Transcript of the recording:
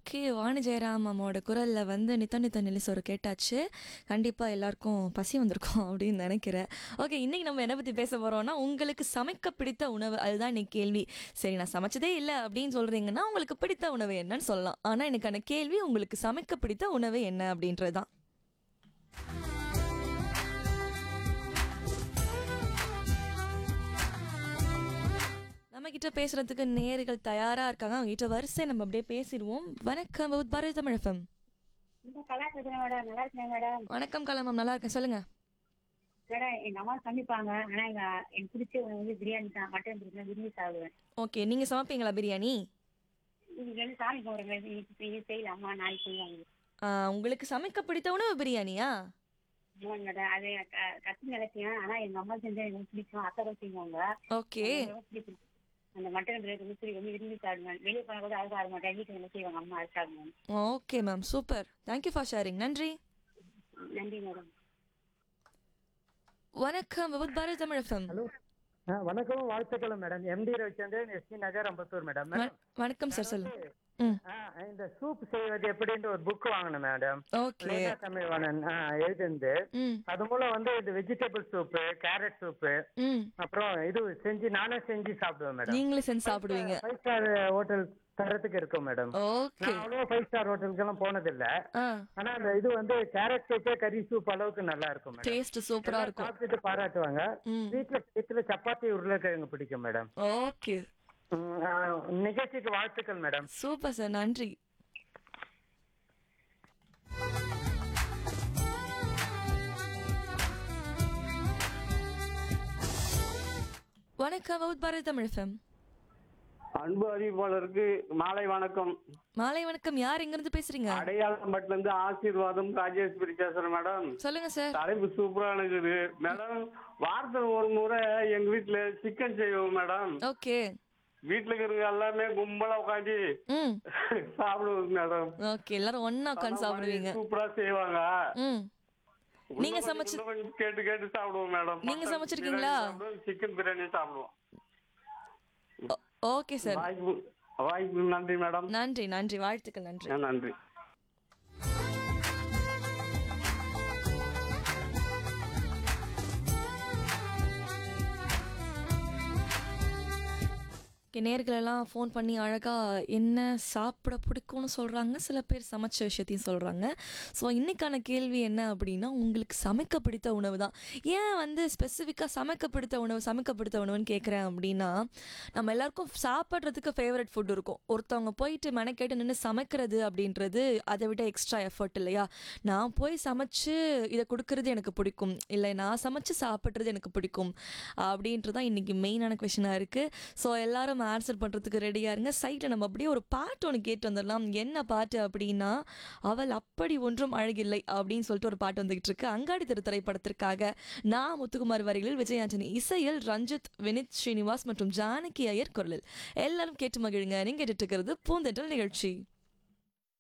Okay Vani Jayaram அம்மாவோட குரலில் வந்து நித்த நித்த நெல்லிசோறு கேட்டாச்சு கண்டிப்பாக எல்லாருக்கும் பசி வந்திருக்கும் அப்படின்னு நினைக்கிறேன் ஓகே இன்னைக்கு நம்ம என்ன பற்றி பேச போகிறோம்னா உங்களுக்கு சமைக்க பிடித்த உணவு அதுதான் இன்னைக்கு கேள்வி சரி நான் சமைச்சதே இல்லை அப்படின்னு சொல்கிறீங்கன்னா உங்களுக்கு பிடித்த உணவு என்னன்னு சொல்லலாம் ஆனால் எனக்கான கேள்வி உங்களுக்கு சமைக்க பிடித்த உணவு என்ன அப்படின்றது தான் நம்ம கிட்ட பேசுறதுக்கு நேர்கள் தயாரா இருக்காங்க அவங்க கிட்ட வரிசை நம்ம அப்படியே பேசிடுவோம் வணக்கம் பௌத் பாரதி தமிழ் FM. இந்த கலா பேசுறேன் மேடம் நல்லா இருக்கேன் மேடம் வணக்கம் கலாம் நல்லா இருக்கேன் சொல்லுங்க மேடம் எங்க அம்மா சமைப்பாங்க ஆனா எங்க எனக்கு பிடிச்ச உணவு வந்து பிரியாணி தான் மட்டன் பிரியாணி விரும்பி சாப்பிடுவேன் ஓகே நீங்க சமைப்பீங்களா பிரியாணி இன்னைக்கு வந்து சாமி கும்பிடுறேன் இன்னைக்கு செய்ய செய்யல அம்மா நாளைக்கு செய்வாங்க ஆ, உங்களுக்கு சமைக்க பிடித்த உணவு பிரியாணியா ஆமாங்க மேடம் அது க- கத்து நினைச்சேன் ஆனா எங்க அம்மா செஞ்சா எனக்கு பிடிக்கும் அத்தை தான் செய்வாங்க ஓகே எனக்கு ரொம்ப பிடிக்கும். அந்த மட்டன் பிரியாணி வந்து சரி ரொம்ப விரும்பி சாப்பிடுவேன் வெளியே போனா கூட அது சாப்பிட மாட்டேன் வீட்டுக்கு என்ன செய்வாங்க அம்மா அது சாப்பிடுவேன் okay ma'am super thank you for sharing நன்றி நன்றி மேடம் வணக்கம் பௌத் பாரதி தமிழ் FM. ஹலோ ஆ, வணக்கம் வாழ்த்துக்கள் madam MD Ravichandran SP Nagar Ambattur madam வ- வணக்கம் சார் சொல்லுங்க ம் ஆ, இந்த சூப் செய்வது எப்படின்ற ஒரு புக் வாங்கினேன் மேடம் ஓகே லேனா தமிழ்வாணன் ஆ, எழுதிருந்து ம் அது மூலம் வந்து இந்த வெஜிடபிள் சூப்பு கேரட் சூப்பு ம் அப்புறம் இது செஞ்சு நானே செஞ்சு சாப்பிடுவேன் மேடம் நீங்களே செஞ்சு சாப்பிடுவீங்க ஃபைவ் ஸ்டார் ஹோட்டல் தரத்துக்கு இருக்கும் மேடம் ஓகே நான் அவ்வளோ ஃபைவ் ஸ்டார் ஹோட்டலுக்கெல்லாம் போனதில்ல ஆ ஆனா அந்த இது வந்து கேரட் சூப்பே கறி சூப் அளவுக்கு நல்லா இருக்கும் மேடம் டேஸ்ட் சூப்பரா இருக்கும் சாப்பிட்டுட்டு பாராட்டுவாங்க ம் வீட்டுல வீட்டுல சப்பாத்தி உருளைக்கிழங்கு பிடிக்கும் மேடம் ஓகே ம், ஆ, நிகழ்ச்சிக்கு வாழ்த்துக்கள் மேடம் சூப்பர் சார் நன்றி வணக்கம் பௌத் பாரதி தமிழ் FM. அன்பு அறிவிப்பாளருக்கு மாலை வணக்கம் மாலை வணக்கம் யார் எங்க இருந்து பேசுறீங்க அடையாளம்பட்டில இருந்து ஆசீர்வாதம் ராஜேஸ்வரி பேசுறேன் மேடம் சொல்லுங்க சார் தலைப்பு சூப்பரா இருக்குது மேடம் வாரத்துல ஒரு முறை எங்க வீட்டுல சிக்கன் செய்வோம் மேடம் ஓகே வீட்டுல இருக்கிறவங்க எல்லாமே கும்பலா உட்காந்து ம் சாப்பிடுவோம் மேடம் ஓகே எல்லாரும் ஒண்ணா உட்காந்து சாப்பிடுவீங்க சூப்பரா செய்வாங்க ம் நீங்க சமைச்சு இன்னும் கொஞ்சம் கேட்டு கேட்டு சாப்பிடுவோம் மேடம் நீங்க சமைச்சிருக்கீங்களா? சிக்கன் பிரியாணி சாப்பிடுவோம் ஓகே சார் வாய்ப்பு வாய்ப்பு நன்றி மேடம் நன்றி நன்றி வாழ்த்துக்கள் நன்றி நன்றி ஓகே நேர்களெல்லாம் ஃபோன் பண்ணி அழகாக என்ன சாப்பிட பிடிக்கும்னு சொல்கிறாங்க சில பேர் சமைச்ச விஷயத்தையும் சொல்கிறாங்க ஸோ இன்னைக்கான கேள்வி என்ன அப்படின்னா உங்களுக்கு சமைக்க பிடித்த உணவு தான் ஏன் வந்து ஸ்பெசிஃபிக்காக சமைக்க பிடித்த உணவு சமைக்க பிடித்த உணவுன்னு கேட்குறேன் அப்படின்னா நம்ம எல்லாருக்கும் சாப்பிட்றதுக்கு ஃபேவரட் ஃபுட் இருக்கும் ஒருத்தவங்க போயிட்டு மெனக்கேட்டு நின்று சமைக்கிறது அப்படின்றது அதை விட எக்ஸ்ட்ரா எஃபர்ட் இல்லையா நான் போய் சமைச்சு இதை கொடுக்கறது எனக்கு பிடிக்கும் இல்லை நான் சமைச்சு சாப்பிட்றது எனக்கு பிடிக்கும் அப்படின்றது தான் இன்றைக்கி மெயினான கொஷனாக இருக்குது ஸோ எல்லாரும் ஆன்சர் பண்ணுறதுக்கு ரெடியாக இருங்க சைட்டில் நம்ம அப்படியே ஒரு பாட்டு ஒன்று கேட்டு வந்துடலாம் என்ன பாட்டு அப்படின்னா அவள் அப்படி ஒன்றும் அழகில்லை அப்படின்னு சொல்லிட்டு ஒரு பாட்டு வந்துகிட்டு இருக்கு அங்காடி திரு திரைப்படத்திற்காக நான் முத்துக்குமார் வரிகளில் விஜயாஞ்சனி இசையில் ரஞ்சித் வினித் ஸ்ரீனிவாஸ் மற்றும் ஜானகி ஐயர் குரலில் எல்லாரும் கேட்டு மகிழுங்க நீங்க கேட்டுட்டு இருக்கிறது பூந்தென்றல் நிகழ்ச்சி